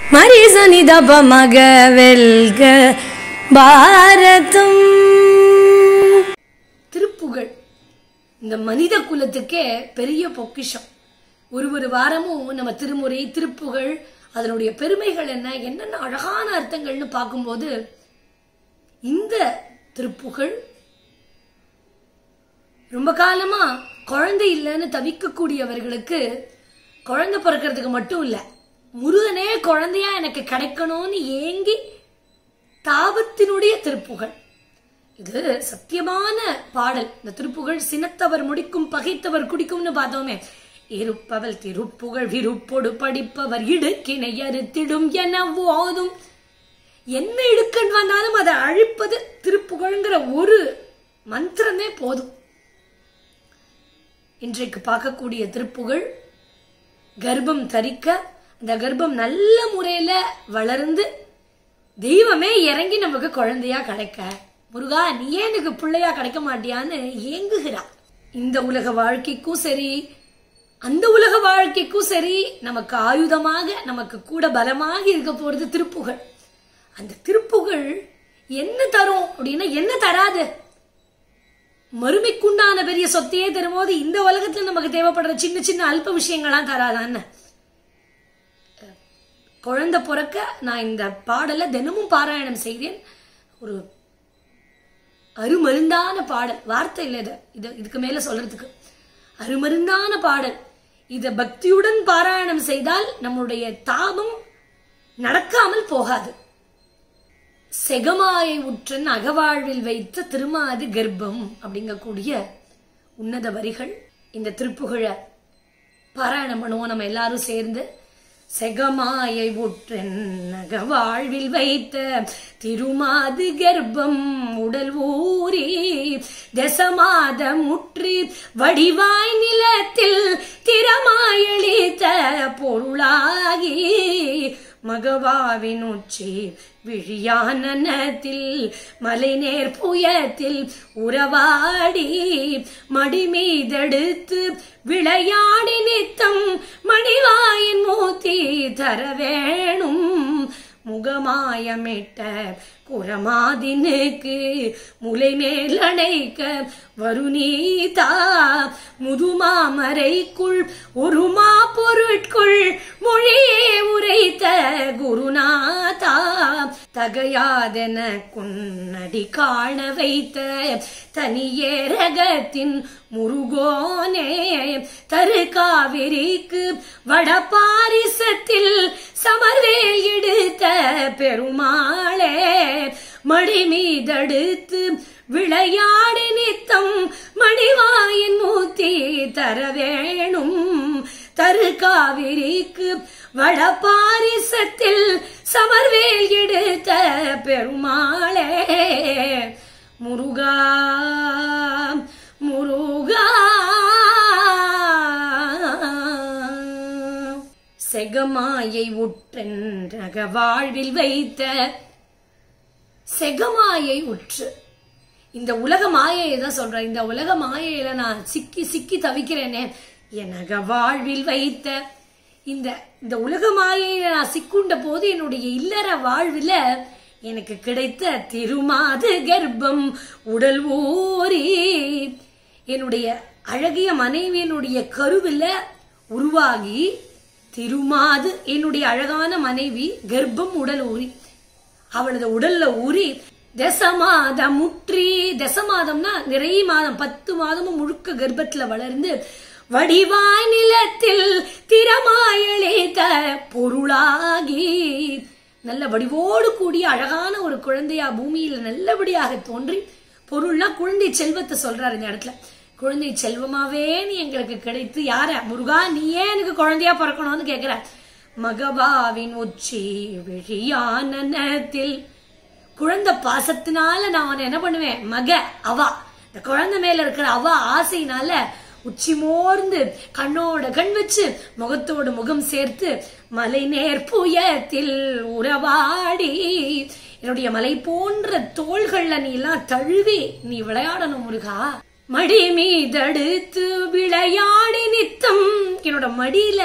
மரிசனி தப மக வெல்க பாரதம் திருப்புகழ் இந்த மனித குலத்துக்கே பெரிய பொக்கிஷம் ஒரு ஒரு வாரமும் நம்ம திருமுறை திருப்புகழ் அதனுடைய பெருமைகள் என்ன என்னென்ன அழகான அர்த்தங்கள்னு பார்க்கும்போது இந்த திருப்புகழ் ரொம்ப காலமா குழந்தை இல்லைன்னு தவிக்கக்கூடியவர்களுக்கு குழந்தை பிறக்கிறதுக்கு மட்டும் இல்ல முருகனே குழந்தையா எனக்கு கிடைக்கணும்னு ஏங்கி தாபத்தினுடைய திருப்புகழ் இது சத்தியமான பாடல் இந்த திருப்புகழ் சினத்தவர் முடிக்கும் பகைத்தவர் குடிக்கும்னு பார்த்தோமே இருப்பவள் திருப்புகழ் விருப்பொடு படிப்பவர் இடுக்கினை அறுத்திடும் என ஓதும் என்ன இடுக்கண் வந்தாலும் அதை அழிப்பது திருப்புகழ்ங்கிற ஒரு மந்திரமே போதும் இன்றைக்கு பார்க்கக்கூடிய திருப்புகழ் கர்ப்பம் தரிக்க அந்த கர்ப்பம் நல்ல முறையில வளர்ந்து தெய்வமே இறங்கி நமக்கு குழந்தையா கிடைக்க முருகா நீ ஏன் எனக்கு பிள்ளையா கிடைக்க மாட்டியான்னு ஏங்குகிறா இந்த உலக வாழ்க்கைக்கும் சரி அந்த உலக வாழ்க்கைக்கும் சரி நமக்கு ஆயுதமாக நமக்கு கூட பலமாக இருக்க போறது திருப்புகழ் அந்த திருப்புகழ் என்ன தரும் அப்படின்னா என்ன தராது மறுமைக்குண்டான பெரிய சொத்தையே தரும்போது இந்த உலகத்துல நமக்கு தேவைப்படுற சின்ன சின்ன அல்ப விஷயங்கள்லாம் தராதான்னு குழந்தை பிறக்க நான் இந்த பாடலை தினமும் பாராயணம் செய்தேன் ஒரு அருமருந்தான பாடல் வார்த்தை இல்லை இது இது இதுக்கு மேல சொல்றதுக்கு அருமருந்தான பாடல் இத பக்தியுடன் பாராயணம் செய்தால் நம்முடைய தாபம் நடக்காமல் போகாது செகமாயை உற்றன் அகவாழ்வில் வைத்த திருமாது கர்ப்பம் அப்படிங்கக்கூடிய உன்னத வரிகள் இந்த திருப்புகழ பாராயணம் பண்ணுவோம் நம்ம எல்லாரும் சேர்ந்து செகமாயை உற்றன் அகவாழ்வில் வைத்த திருமாது கர்ப்பம் உடல் ஊறி தசமாத முற்றி வடிவாய் நிலத்தில் திறமாயளித்த பொருளாகி மகவாவின் உச்சி விழியானத்தில் மலைநேர் புயத்தில் உறவாடி மடிமீதெடுத்து விளையாடி நித்தம் மணிவாயின் மூத்தி தர வேணும் முகமாயமிட்ட குரமாதினுக்கு முலை மேல் அணைக்க வருநீதா முதுமாமரைக்குள் ஒருமா பொருட்குள் மொழியே உரைத்த குருநாதா தகையாதென குன்னடி காண வைத்த தனியே ரகத்தின் முருகோனே தரு காவிரிக்கு வடபாரிசத்தில் சமர்வேல் எடுத்த பெருமாளே மடி மீதடுத்து விளையாடி நித்தம் மணிவாயின் மூத்தி தர வேணும் தரு காவிரிக்கு வடபாரிசத்தில் சமர்வேல் எடுத்த பெருமாளே முருகா முருகா செகமாயை உற்றென்றக வாழ்வில் வைத்த செகமாயை உற்று இந்த உலக மாயையை தான் சொல்றேன் இந்த உலக மாயையில நான் சிக்கி சிக்கி தவிக்கிறேனே எனக வாழ்வில் வைத்த இந்த இந்த உலக மாயையில நான் சிக்குண்ட போது என்னுடைய இல்லற வாழ்வில் எனக்கு கிடைத்த திருமாது கர்ப்பம் உடல் ஊறி என்னுடைய அழகிய மனைவியினுடைய கருவில் உருவாகி திருமாது என்னுடைய அழகான மனைவி கர்ப்பம் உடல் ஊறி அவளது உடல்ல ஊறி தசமாதம் முற்றி தசமாதம்னா நிறைய மாதம் பத்து மாதமும் முழுக்க கர்ப்பத்துல வளர்ந்து வடிவாய் நிலத்தில் திறமாயளித்த பொருளாகி நல்ல வடிவோடு கூடிய அழகான ஒரு குழந்தையா பூமியில நல்லபடியாக தோன்றி பொருள்னா குழந்தை செல்வத்தை சொல்றாரு இந்த இடத்துல குழந்தை செல்வமாவே நீ எங்களுக்கு கிடைத்து யார முருகா நீ ஏன் எனக்கு குழந்தையா பிறக்கணும்னு கேக்குற மகபாவின் உச்சி விழியானத்தில் குழந்தை பாசத்தினால நான் அவனை என்ன பண்ணுவேன் மக அவா இந்த குழந்தை மேல இருக்கிற அவ ஆசையினால உச்சி மோர்ந்து கண்ணோட கண் வச்சு முகத்தோடு முகம் சேர்த்து மலை நேர் புயத்தில் உறவாடி என்னுடைய மலை போன்ற தோள்கள்ல நீ எல்லாம் தழுவி நீ விளையாடணும் முருகா மடி மீதடுத்து விளையாடி நித்தம் என்னோட மடியில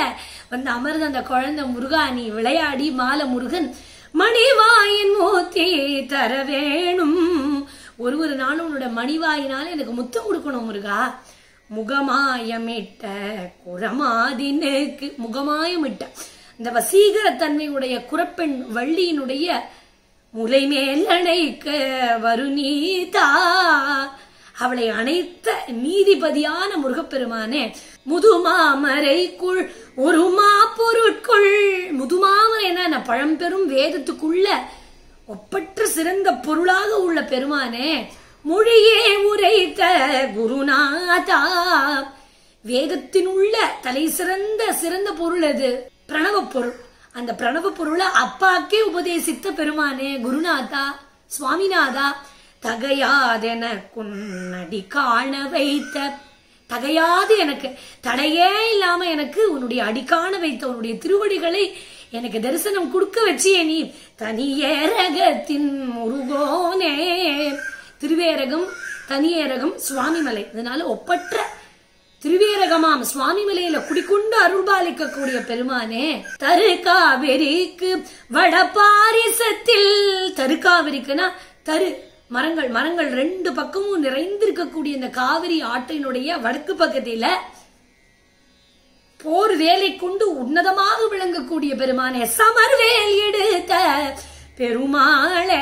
வந்து அமர்ந்த அந்த குழந்தை முருகா நீ விளையாடி மால முருகன் மணிவாயின் மூத்தி தர வேணும் ஒரு ஒரு நாளும் உன்னோட மணிவாயினால எனக்கு முத்தம் கொடுக்கணும் முருகா முகமாயமிட்ட குரமாதினுக்கு முகமாயமிட்ட இந்த வசீகரத்தன்மையுடைய குரப்பெண் வள்ளியினுடைய முலை மேல் அணைக்க வருநீதா அவளை அணைத்த நீதிபதியான முருகப்பெருமானே முதுமாமரைக்குள் ஒரு மா பொருட்குள் முதுமாமரை என்ன பழம்பெரும் வேதத்துக்குள்ள ஒப்பற்ற சிறந்த பொருளாக உள்ள பெருமானே மொழியே உரைத்த குருநாதா வேதத்தினுள்ள தலை சிறந்த சிறந்த பொருள் அது பிரணவ பொருள் அந்த பிரணவ பொருளை அப்பாக்கே உபதேசித்த பெருமானே குருநாதா சுவாமிநாதா தகையாதென குன்னடி காண வைத்த தகையாது எனக்கு தடையே இல்லாம எனக்கு உன்னுடைய அடிக்காண வைத்த உன்னுடைய திருவடிகளை எனக்கு தரிசனம் கொடுக்க வச்சியே நீ தனியேரகத்தின் முருகோனே திருவேரகம் தனியேரகம் சுவாமிமலை அதனால ஒப்பற்ற திருவேரகமாம் சுவாமி மலையில குடிக்கொண்டு அருள்பாலிக்கக்கூடிய பெருமானே தருகாவிரிக்கு வடபாரிசத்தில் தருகாவிரிக்குன்னா தரு மரங்கள் மரங்கள் ரெண்டு பக்கமும் நிறைந்திருக்கக்கூடிய இந்த காவிரி ஆற்றினுடைய வடக்கு பக்கத்தில போர் வேலை கொண்டு உன்னதமாக விளங்கக்கூடிய பெருமானே சமர்வேல் எடுத்த பெருமாளே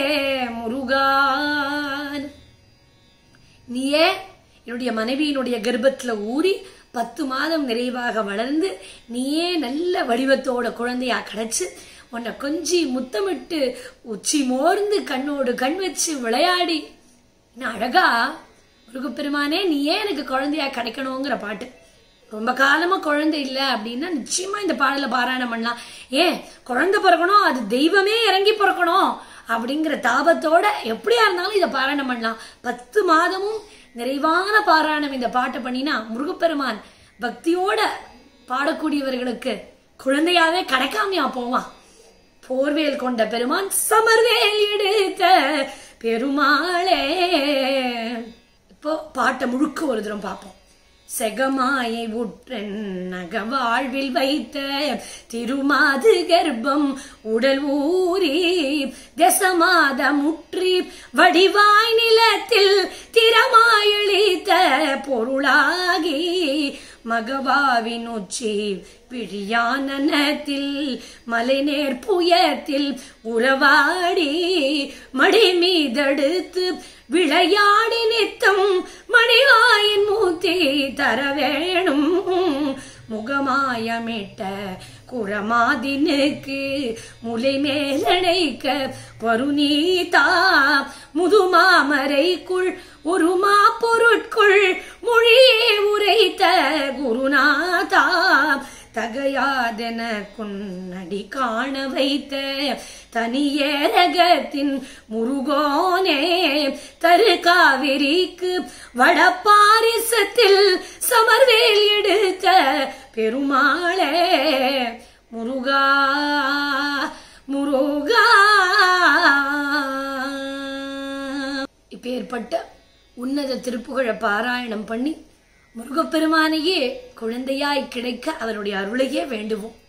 முருகான் நீயே என்னுடைய மனைவியினுடைய கர்ப்பத்துல ஊறி பத்து மாதம் நிறைவாக வளர்ந்து நீயே நல்ல வடிவத்தோட குழந்தையா கிடைச்சு உன்னை கொஞ்சி முத்தமிட்டு உச்சி மோர்ந்து கண்ணோடு கண் வச்சு விளையாடி என்ன அழகா முருகப்பெருமானே நீயே எனக்கு குழந்தையா கிடைக்கணுங்கிற பாட்டு ரொம்ப காலமா குழந்தை இல்லை அப்படின்னா நிச்சயமா இந்த பாடல பாராயணம் பண்ணலாம் ஏன் குழந்தை பிறக்கணும் அது தெய்வமே இறங்கி பிறக்கணும் அப்படிங்கிற தாபத்தோட எப்படியா இருந்தாலும் இதை பாராயணம் பண்ணலாம் பத்து மாதமும் நிறைவான பாராயணம் இந்த பாட்டை பண்ணினா முருகப்பெருமான் பக்தியோட பாடக்கூடியவர்களுக்கு குழந்தையாவே கிடைக்காமையா போவான் போர்வேல் கொண்ட பெருமான் சமர்வேல் எடுத்த பெருமாளே இப்போ பாட்டை முழுக்க ஒரு தரம் பார்ப்போம் செகமாயை உற்றன் நக வாழ்வில் வைத்த திருமாது கர்ப்பம் உடல் ஊறி தசமாத முற்றி வடிவாய் நிலத்தில் திறமாயளித்த பொருளாகி மகவாவின் உச்சி பிழியானத்தில் மலைநேர் புயத்தில் உறவாடி மடி மீதெடுத்து விளையாடி நித்தம் மணிவாயின் மூத்தி தர வேணும் முகமாயமிட்ட குரமாதினுக்கு முலை மேலணைக்க வருநீதா முதுமாமரைக்குள் ஒரு மா பொருட்குள் மொழியே உரைத்த குருநாதா தகையாதென குன்னடி காண வைத்த தனியேரகத்தின் முருகோனே தரு காவிரிக்கு வடபாரிசத்தில் சமர்வேல் எடுத்த பெருமாளே முருகா முருகா இப்பேற்பட்ட உன்னத திருப்புகழ பாராயணம் பண்ணி முருகப்பெருமானையே குழந்தையாய் கிடைக்க அவருடைய அருளையே வேண்டுவோம்